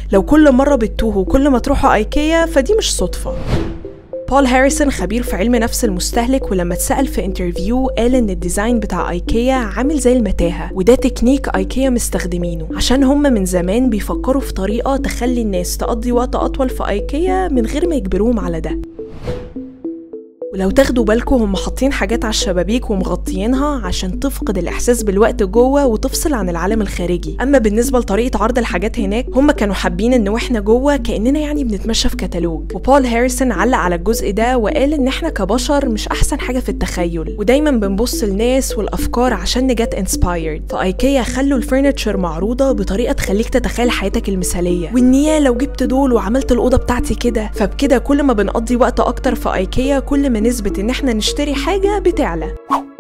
لو كل مرة بتتوهوا كل ما تروحوا ايكيا فدي مش صدفة بول هاريسون خبير في علم نفس المستهلك ولما اتسأل في انترفيو قال ان الديزاين بتاع ايكيا عامل زي المتاهة وده تكنيك ايكيا مستخدمينه عشان هم من زمان بيفكروا في طريقة تخلي الناس تقضي وقت اطول في ايكيا من غير ما يجبروهم على ده ولو تاخدوا بالكم هم حاطين حاجات على الشبابيك ومغطيينها عشان تفقد الإحساس بالوقت جوه وتفصل عن العالم الخارجي أما بالنسبة لطريقة عرض الحاجات هناك هم كانوا حابين إن واحنا جوه كأننا يعني بنتمشى في كتالوج وبول هاريسون علق على الجزء ده وقال إن احنا كبشر مش أحسن حاجة في التخيل ودايما بنبص للناس والأفكار عشان نجت انسبايرد فأيكيا خلوا الفرنتشر معروضة بطريقة تخليك تتخيل حياتك المثالية وإن لو جبت دول وعملت الأوضة بتاعتي كده فبكده كل ما بنقضي وقت أكتر في أيكيا كل ما نسبة إن احنا نشتري حاجة بتعلى